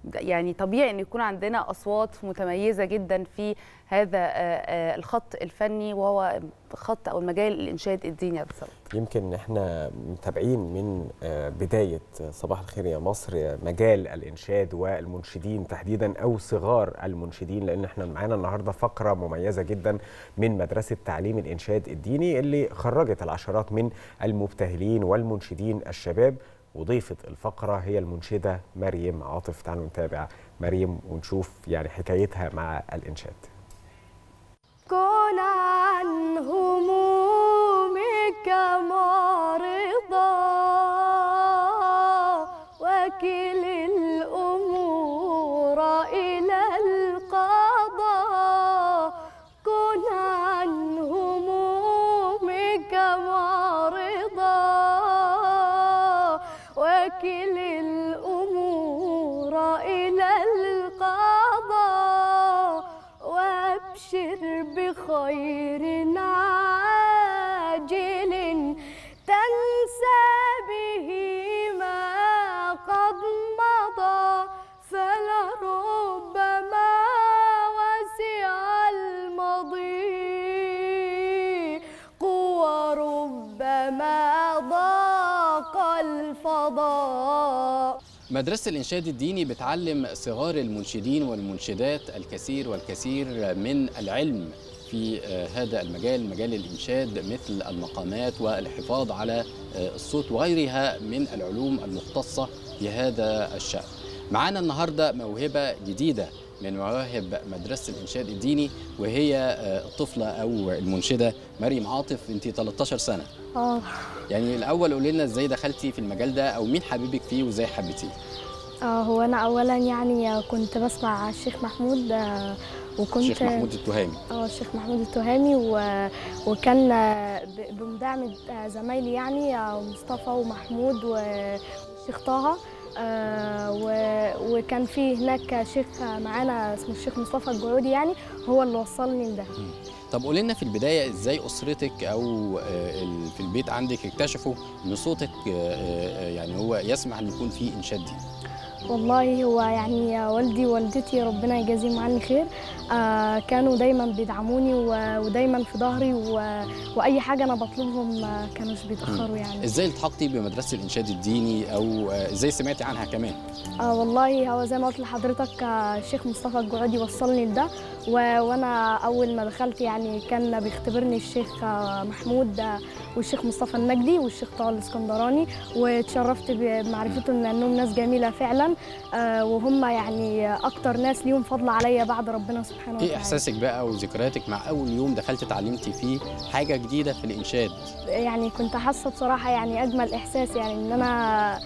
يعني طبيعي ان يكون عندنا اصوات متميزه جدا في هذا الخط الفني وهو خط او المجال الانشاد الديني بالظبط يمكن احنا متابعين من بدايه صباح الخير يا مصر مجال الانشاد والمنشدين تحديدا او صغار المنشدين لان احنا معانا النهارده فقره مميزه جدا من مدرسه تعليم الانشاد الديني اللي خرجت العشرات من المبتهلين والمنشدين الشباب وضيفة الفقرة هي المنشدة مريم عاطف تعالوا نتابع مريم ونشوف يعني حكايتها مع الإنشاد كن عن همومك معرضا وكل الأمور إلى القضاء كن عن همومك معرضا وكل الأمور إلى القضاء وابشر بخير عاجل تنسى به ما قد مضى فلربما وسع المضي وربما ضاق الفضاء مدرسة الإنشاد الديني بتعلم صغار المنشدين والمنشدات الكثير والكثير من العلم في هذا المجال مجال الإنشاد مثل المقامات والحفاظ على الصوت وغيرها من العلوم المختصة بهذا الشأن معانا النهاردة موهبة جديدة من مواهب مدرسة الإنشاد الديني وهي الطفلة أو المنشدة مريم عاطف أنت 13 سنة اه يعني الأول قولي لنا إزاي دخلتي في المجال ده أو مين حبيبك فيه وإزاي حبيتيه اه هو انا اولا يعني كنت بسمع الشيخ محمود آه، وكنت الشيخ محمود التهامي اه الشيخ محمود التهامي و... وكان آه، ب- بمداعمة آه، زمايلي يعني آه، مصطفى ومحمود والشيخ طه آه، و- وكان في هناك شيخ معانا اسمه الشيخ مصطفى الجعودي يعني هو اللي وصلني لده طب قولي لنا في البداية إزاي أسرتك أو آه، ال- في البيت عندك اكتشفوا إن صوتك آه، آه، يعني هو يسمح إن يكون فيه إنشاد ديني والله هو يعني والدي ووالدتي ربنا يجازيهم عني خير آه كانوا دايما بيدعموني و- ودايما في ظهري و- واي حاجه انا بطلبهم ما كانوش بيتاخروا يعني إزاي التحقتي بمدرسة الإنشاد الديني أو آه، إزاي سمعتي عنها كمان آه والله هو زي ما قلت لحضرتك آه الشيخ مصطفى الجعودي وصلني لده و- وانا اول ما دخلت يعني كان بيختبرني الشيخ آه محمود آه والشيخ مصطفى النجدي والشيخ طه الاسكندراني واتشرفت بمعرفتهم لانهم ناس جميله فعلا آه وهم يعني اكتر ناس ليهم فضل عليا بعد ربنا سبحانه وتعالى إيه إحساسك بقى وذكرياتك مع أول يوم دخلت اتعلمتي فيه حاجة جديدة في الإنشاد يعني كنت حاسه بصراحه يعني اجمل احساس يعني ان انا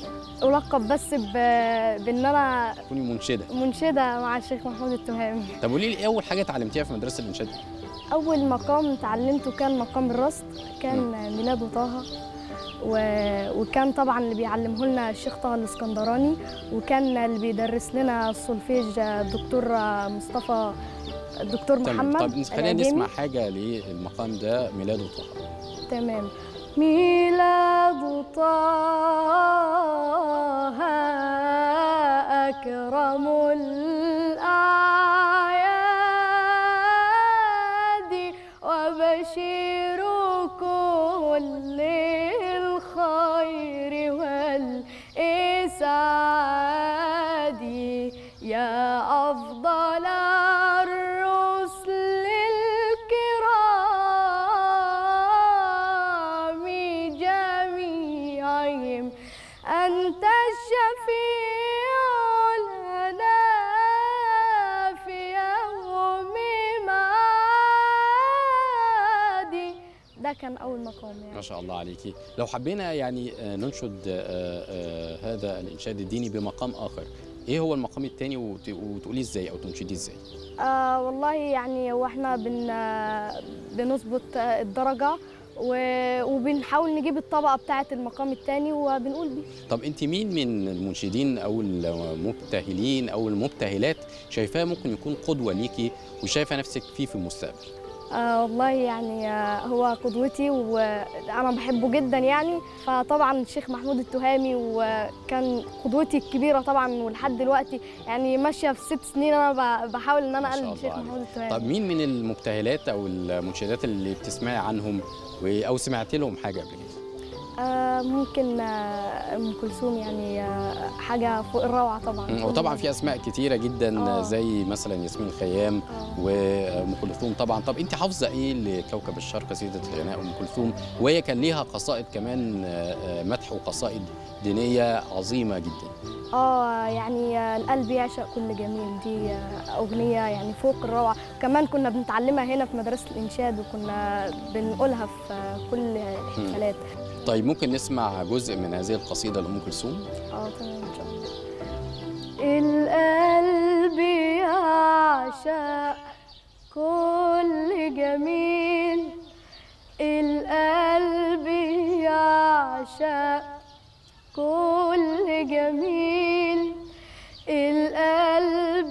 القب بس ب... بان انا تكوني منشدة منشده مع الشيخ محمود التهامي طب قولي لي إيه أول حاجة اتعلمتيها في مدرسة الإنشاد اول مقام اتعلمته كان مقام الرصد كان ميلاد طه و... وكان طبعا اللي بيعلمه لنا الشيخ طه الاسكندراني وكان اللي بيدرس لنا السولفيج الدكتور مصطفى الدكتور تمام محمد طب خلينا العجيمي. نسمع حاجة للمقام ده ميلاد طه تمام ميلاد طه أكرم الأعياد وبشير كل الخير والإسعاد يا أفضل الرسل الكرام جميعهم أنت الشفيع لنا في يوم معادي ده كان أول مقام يعني ما شاء الله عليكي لو حبينا يعني آه، ننشد آه، آه، هذا الإنشاد الديني بمقام آخر إيه هو المقام التاني وت- وتقوليه إزاي أو تنشديه إزاي آه والله يعني هو احنا بن آه، بنظبط آه، الدرجة و- وبنحاول نجيب الطبقة بتاعة المقام التاني وبنقول بيه طب أنت مين من المنشدين أو المبتهلين أو المبتهلات شايفاه ممكن يكون قدوة ليكي وشايفة نفسك فيه في المستقبل آه والله يعني آه هو قدوتي وانا بحبه جدا يعني فطبعا الشيخ محمود التهامي وكان قدوتي الكبيره طبعا ولحد دلوقتي يعني ماشيه في ست سنين انا ب- بحاول ان انا ما شاء اقلد الله الشيخ عليك. محمود التهامي طب مين من المبتهلات او المنشدات اللي بتسمعي عنهم و- او سمعت لهم حاجه قبل كده آه ممكن آه ام كلثوم يعني آه حاجه فوق الروعه طبعا مم، وطبعا في اسماء كتيره جدا آه. زي مثلا ياسمين خيام آه. وام كلثوم طبعا طب انت حافظه ايه لكوكب الشرق سيده الغناء ام كلثوم وهي كان ليها قصائد كمان آه، آه، مدح وقصائد دينيه عظيمه جدا اه يعني آه، القلب يعشق كل جميل دي آه، اغنيه يعني فوق الروعه كمان كنا بنتعلمها هنا في مدرسه الانشاد وكنا بنقولها في آه، كل الاحتفالات طيب ممكن نسمع جزء من هذه القصيده لام كلثوم اه تمام ان شاء الله القلب يعشق كل جميل القلب يعشق كل جميل القلب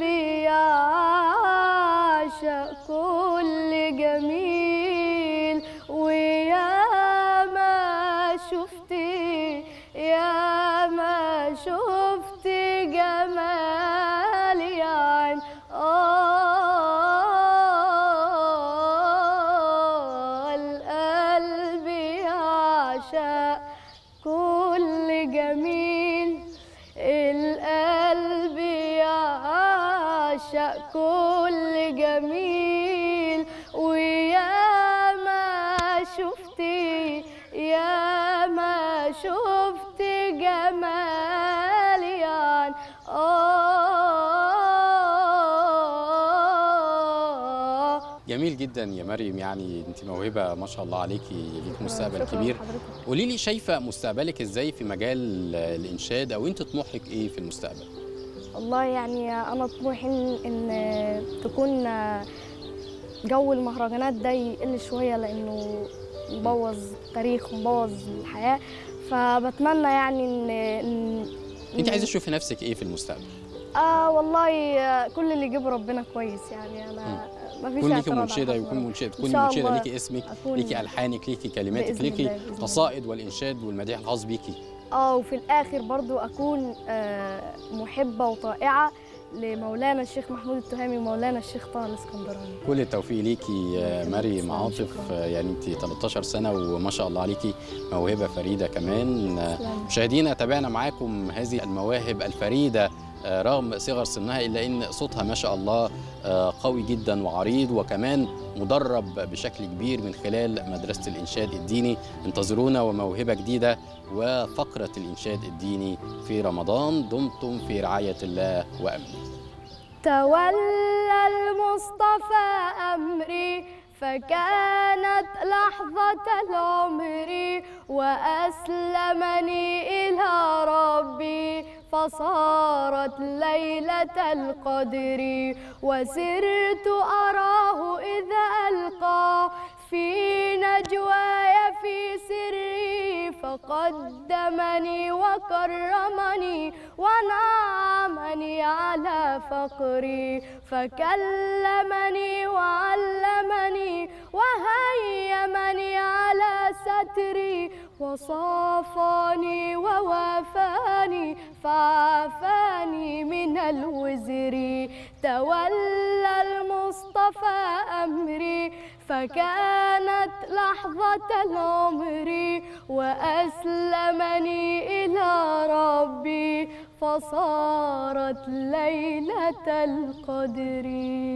يعشق كل جميل ويا ما شفتي يا ما شفتي جمال يا عين آه القلب يعشق كل جميل القلب يعشق كل جميل ويا ما شفتي يا ما شفتي جمال يعني آه جميل جدا يا مريم يعني انت موهبه ما شاء الله عليكي ليك مستقبل شكراً كبير لحضرتك. قولي لي شايفه مستقبلك ازاي في مجال الانشاد او انت طموحك ايه في المستقبل والله يعني انا طموحي ان إن تكون جو المهرجانات ده يقل شويه لانه مبوظ التاريخ ومبوظ الحياه فبتمنى يعني ان ان انت إن- عايزه تشوفي نفسك ايه في المستقبل اه والله آه، كل اللي يجيبه ربنا كويس يعني انا ما فيش يكون ليكي اعتراض على منشده حد يكون ربنا. منشده إن تكون شاء منشده الله ليكي اسمك أكون ليكي الحانك ليكي كلماتك بإذن ليكي الله، بإذن الله. قصائد والانشاد والمديح الخاص بيكي اه وفي الاخر برضو اكون آه، محبه وطائعه لمولانا الشيخ محمود التهامي ومولانا الشيخ طه الاسكندراني كل التوفيق ليكي يا مريم تسلم، عاطف شكراً. آه، يعني انت 13 سنه وما شاء الله عليكي موهبه فريده كمان آه، تسلم. مشاهدينا تابعنا معاكم هذه المواهب الفريده آه، رغم صغر سنها الا ان صوتها ما شاء الله آه، قوي جدا وعريض وكمان مدرب بشكل كبير من خلال مدرسه الانشاد الديني انتظرونا وموهبه جديده وفقره الانشاد الديني في رمضان دمتم في رعايه الله وامنه تولى المصطفى أمري فكانت لحظة العمر وأسلمني إلى ربي فصارت ليلة القدر وسرت أراه إذا ألقى في نجواي في سري فقدمني وكرمني ونعمني على فقري فكلمني وعلمني وهيمني على ستري وصافاني ووافاني فعافاني من الوزر تولى المصطفى أمري فكانت لحظة العمر وأسلمني إلى ربي فصارت ليلة القدر